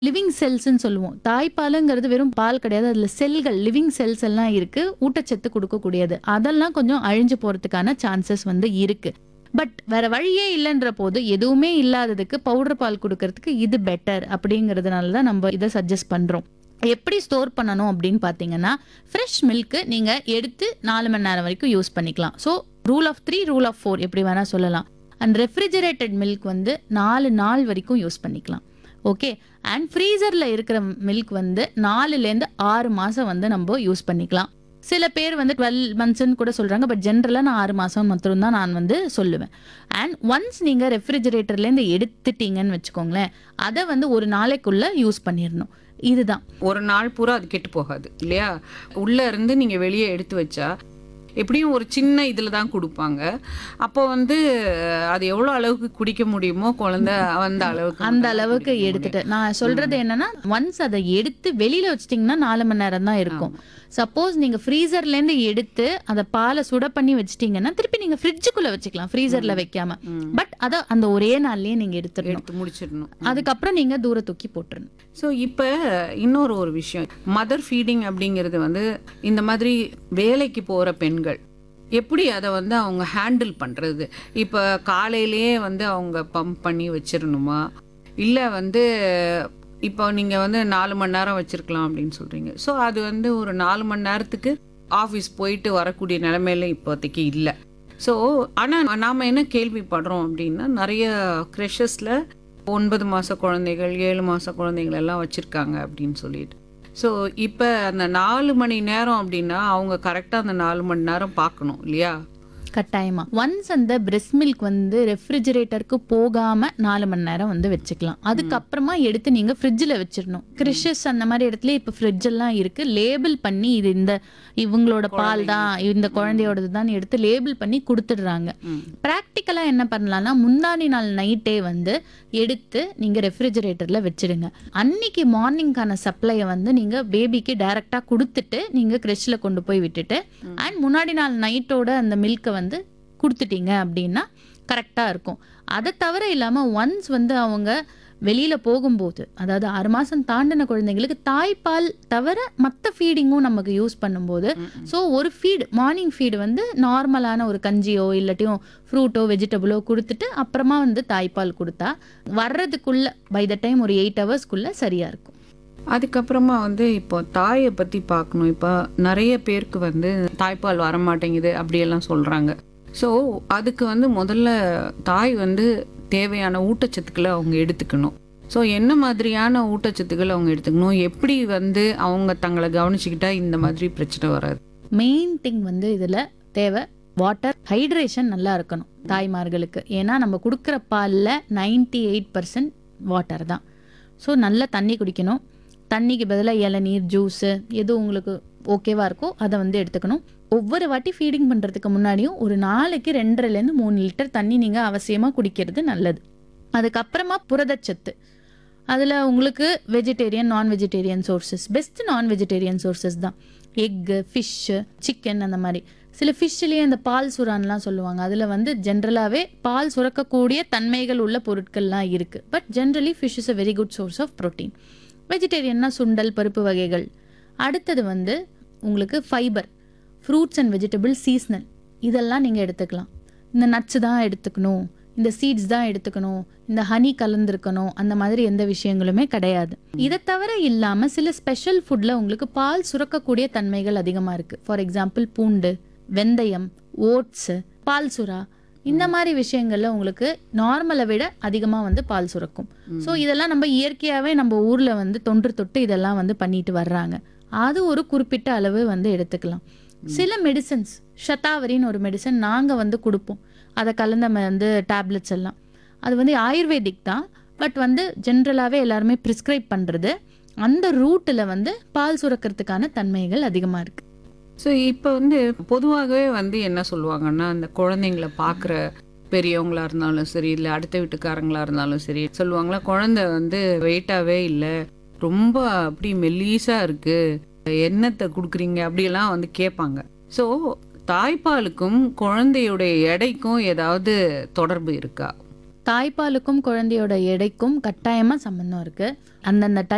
Living செல்ஸ்ன்னு சொல்லுவோம் தாய்ப்பாலுங்கிறது வெறும் பால் கிடையாது அதுல செல்கள் லிவிங் செல்ஸ் எல்லாம் இருக்கு ஊட்டச்சத்து கொடுக்கக்கூடியது அதெல்லாம் கொஞ்சம் அழிஞ்சு போறதுக்கான சான்சஸ் வந்து இருக்கு பட் வேற வழியே இல்லைன்ற போது எதுவுமே இல்லாததுக்கு பவுடர் பால் கொடுக்கறதுக்கு இது பெட்டர் அப்படிங்கிறதுனால தான் நம்ம இதை சஜஸ்ட் பண்றோம் எப்படி ஸ்டோர் பண்ணணும் அப்படின்னு பார்த்தீங்கன்னா ஃப்ரெஷ் மில்க்கு நீங்கள் எடுத்து நாலு மணி நேரம் வரைக்கும் யூஸ் பண்ணிக்கலாம் so rule of three rule of four எப்படி வேணால் சொல்லலாம் அண்ட் ரெஃப்ரிஜரேட்டட் மில்க் வந்து நாலு நாள் வரைக்கும் யூஸ் பண்ணிக்கலாம் ஓகே அண்ட் ஃப்ரீசரில் இருக்கிற மில்க் வந்து நாலுலேருந்து ஆறு மாதம் வந்து நம்ம யூஸ் பண்ணிக்கலாம் சில பேர் வந்து டுவெல் மந்த்ஸ்னு கூட சொல்கிறாங்க பட் ஜென்ரலாக நான் ஆறு மாதம் மட்டும் தான் நான் வந்து சொல்லுவேன் அண்ட் ஒன்ஸ் நீங்கள் ரெஃப்ரிஜரேட்டர்லேருந்து எடுத்துட்டீங்கன்னு வச்சுக்கோங்களேன் அதை வந்து ஒரு நாளைக்குள்ளே யூஸ் பண்ணிடணும் இதுதான் ஒரு நாள் பூரா அது கெட்டு போகாது இல்லையா உள்ள இருந்து நீங்க வெளியே எடுத்து வச்சா எப்படியும் ஒரு சின்ன இதில் தான் கொடுப்பாங்க அப்போ வந்து அது எவ்வளோ அளவுக்கு குடிக்க முடியுமோ குழந்தை அந்த அளவுக்கு அந்த மட்டும் தான் அளவுக்கு குடிக்க முடியும். எடுத்துட்டு நான் சொல்றது என்னன்னா ஒன்ஸ் அதை எடுத்து வெளியில வச்சிட்டிங்கன்னா நாலு மணி நேரம் தான் இருக்கும் சப்போஸ் நீங்க ஃப்ரீசர்ல இருந்து எடுத்து அதை பாலை சுட பண்ணி வச்சிட்டீங்கன்னா திருப்பி நீங்க ஃப்ரிட்ஜுக்குள்ள வச்சுக்கலாம் ஃப்ரீசர்ல வைக்காம ம். பட் அதை அந்த ஒரே நாள்லயே நீங்க எடுத்துடணும் எடுத்து முடிச்சிடணும் அதுக்கப்புறம் நீங்க தூர தூக்கி போட்டுறணும் ஸோ இப்போ இன்னொரு ஒரு விஷயம் மதர் ஃபீடிங் அப்படிங்கிறது வந்து இந்த மாதிரி வேலைக்கு போகிற பெண்கள் எப்படி அதை வந்து அவங்க ஹேண்டில் பண்ணுறது இப்போ காலையிலேயே வந்து அவங்க பம்ப் பண்ணி வச்சிடணுமா இல்லை வந்து இப்போ நீங்கள் வந்து நாலு மணி நேரம் வச்சுருக்கலாம் அப்படின்னு சொல்கிறீங்க ஸோ அது வந்து ஒரு நாலு மணி நேரத்துக்கு ஆஃபீஸ் போயிட்டு வரக்கூடிய நிலைமையில இப்போதைக்கு இல்லை ஸோ ஆனால் நாம் என்ன கேள்விப்படுறோம் அப்படின்னா நிறைய க்ரெஷஸில் ஒன்பது மாத குழந்தைகள் ஏழு மாத குழந்தைகள் எல்லாம் வச்சுருக்காங்க அப்படின்னு சொல்லிட்டு ஸோ இப்போ அந்த நாலு மணி நேரம் அப்படின்னா அவங்க கரெக்டாக அந்த நாலு மணி நேரம் பார்க்கணும் இல்லையா கட்டாயமா ஒன்ஸ் அந்த பிரெஸ்ட் மில்க் வந்து ரெஃப்ரிஜரேட்டருக்கு போகாம நாலு மணி நேரம் வந்து வச்சுக்கலாம் அதுக்கப்புறமா எடுத்து நீங்க ஃப்ரிட்ஜில் வச்சிடணும் கிறிஷஸ் அந்த மாதிரி இடத்துல இப்போ ஃப்ரிட்ஜ் எல்லாம் இருக்கு லேபிள் பண்ணி இது இந்த இவங்களோட பால் தான் இந்த குழந்தையோடது தான் எடுத்து லேபிள் பண்ணி கொடுத்துடுறாங்க ம். ப்ராக்டிக்கலா என்ன பண்ணலாம்னா முந்தானி நாள் நைட்டே வந்து எடுத்து நீங்க ரெஃப்ரிஜரேட்டர்ல வச்சிடுங்க அன்னைக்கு மார்னிங்கான சப்ளையை வந்து நீங்க பேபிக்கு டைரக்டா கொடுத்துட்டு நீங்க கிரெஷ்ல கொண்டு போய் விட்டுட்டு அண்ட் முன்னாடி நாள் நைட்டோட அந்த மில்க்கை வந்து கொடுத்துட்டீங்க அப்படின்னா கரெக்டாக இருக்கும் அதை தவிர இல்லாமல் ஒன்ஸ் வந்து அவங்க வெளியில் போகும்போது அதாவது ஆறு மாதம் தாண்டின குழந்தைங்களுக்கு தாய்ப்பால் தவிர மற்ற ஃபீடிங்கும் நமக்கு யூஸ் பண்ணும்போது ஸோ ஒரு ஃபீடு மார்னிங் ஃபீடு வந்து நார்மலான ஒரு கஞ்சியோ இல்லாட்டியும் ஃப்ரூட்டோ வெஜிடபிளோ கொடுத்துட்டு அப்புறமா வந்து தாய்ப்பால் கொடுத்தா வர்றதுக்குள்ள பை த டைம் ஒரு எயிட் ஹவர்ஸ்க்குள்ளே சரியாக இருக்கும் அதுக்கப்புறமா வந்து இப்போ தாயை பற்றி பார்க்கணும் இப்போ நிறைய பேருக்கு வந்து தாய்ப்பால் வர மாட்டேங்குது அப்படியெல்லாம் சொல்கிறாங்க ஸோ அதுக்கு வந்து முதல்ல தாய் வந்து தேவையான ஊட்டச்சத்துக்களை அவங்க எடுத்துக்கணும் ஸோ என்ன மாதிரியான ஊட்டச்சத்துக்கள் அவங்க எடுத்துக்கணும் எப்படி வந்து அவங்க தங்களை கவனிச்சுக்கிட்டா இந்த மாதிரி பிரச்சனை வராது மெயின் திங் வந்து இதில் தேவை வாட்டர் ஹைட்ரேஷன் நல்லா இருக்கணும் தாய்மார்களுக்கு ஏன்னா நம்ம கொடுக்குற பாலில் நைன்டி எயிட் பர்சன்ட் வாட்டர் தான் ஸோ நல்ல தண்ணி குடிக்கணும் தண்ணிக்கு பதிலாக இளநீர் ஜூஸு எது உங்களுக்கு ஓகேவா இருக்கோ அதை வந்து எடுத்துக்கணும் ஒவ்வொரு வாட்டி ஃபீடிங் பண்ணுறதுக்கு முன்னாடியும் ஒரு நாளைக்கு ரெண்டரைலேருந்து மூணு லிட்டர் தண்ணி நீங்கள் அவசியமாக குடிக்கிறது நல்லது அதுக்கப்புறமா புரதச்சத்து அதில் உங்களுக்கு vegetarian non vegetarian sources best non vegetarian sources தான் எக்கு ஃபிஷ்ஷு சிக்கன் அந்த மாதிரி சில ஃபிஷ்லேயே அந்த பால் சுறான்லாம் சொல்லுவாங்க அதில் வந்து ஜென்ரலாகவே பால் சுரக்கக்கூடிய தன்மைகள் உள்ள பொருட்கள்லாம் இருக்குது but generally fish is a very good source of protein வெஜிடேரியன்னா சுண்டல் பருப்பு வகைகள் அடுத்தது வந்து உங்களுக்கு fibre fruits and vegetable seasonal இதெல்லாம் நீங்கள் எடுத்துக்கலாம் இந்த நட்ஸ் தான் எடுத்துக்கணும் இந்த சீட்ஸ் தான் எடுத்துக்கணும் இந்த ஹனி கலந்துருக்கணும் அந்த மாதிரி எந்த விஷயங்களுமே கிடையாது இதை தவிர இல்லாமல் சில ஸ்பெஷல் ஃபுட்டில் உங்களுக்கு பால் சுரக்கக்கூடிய தன்மைகள் அதிகமாக இருக்குது ஃபார் எக்ஸாம்பிள் பூண்டு வெந்தயம் ஓட்ஸு பால் சுறா இந்த மாதிரி விஷயங்கள்ல உங்களுக்கு நார்மலை விட அதிகமாக வந்து பால் சுரக்கும் ஸோ இதெல்லாம் நம்ம இயற்கையாகவே நம்ம ஊரில் வந்து தொன்று தொட்டு இதெல்லாம் வந்து பண்ணிட்டு வர்றாங்க அது ஒரு குறிப்பிட்ட அளவு வந்து எடுத்துக்கலாம் சில மெடிசன்ஸ் ஷதாவரின்னு ஒரு மெடிசன் நாங்கள் வந்து கொடுப்போம் அதை கலந்த ம- வந்து டேப்லெட்ஸ் எல்லாம் அது வந்து ஆயுர்வேதிக் தான் பட் வந்து ஜென்ரலாகவே எல்லாருமே ப்ரிஸ்கிரைப் பண்ணுறது அந்த ரூட்டில் வந்து பால் சுரக்கிறதுக்கான தன்மைகள் அதிகமாக இருக்குது ஸோ இப்போ வந்து பொதுவாகவே வந்து என்ன சொல்லுவாங்கன்னா அந்த குழந்தைங்கள பார்க்குற பெரியவங்களா இருந்தாலும் சரி இல்லை அடுத்த வீட்டுக்காரங்களா இருந்தாலும் சரி சொல்லுவாங்களா குழந்தை வந்து வெயிட்டாகவே இல்லை ரொம்ப அப்படி மெல்லீஸா இருக்கு என்னத்தை கொடுக்குறீங்க அப்படியெல்லாம் வந்து கேட்பாங்க ஸோ தாய்ப்பாலுக்கும் குழந்தையுடைய எடைக்கும் ஏதாவது தொடர்பு இருக்கா தாய்ப்பாலுக்கும் குழந்தையோட எடைக்கும் கட்டாயமாக சம்மந்தம் இருக்குது அந்தந்த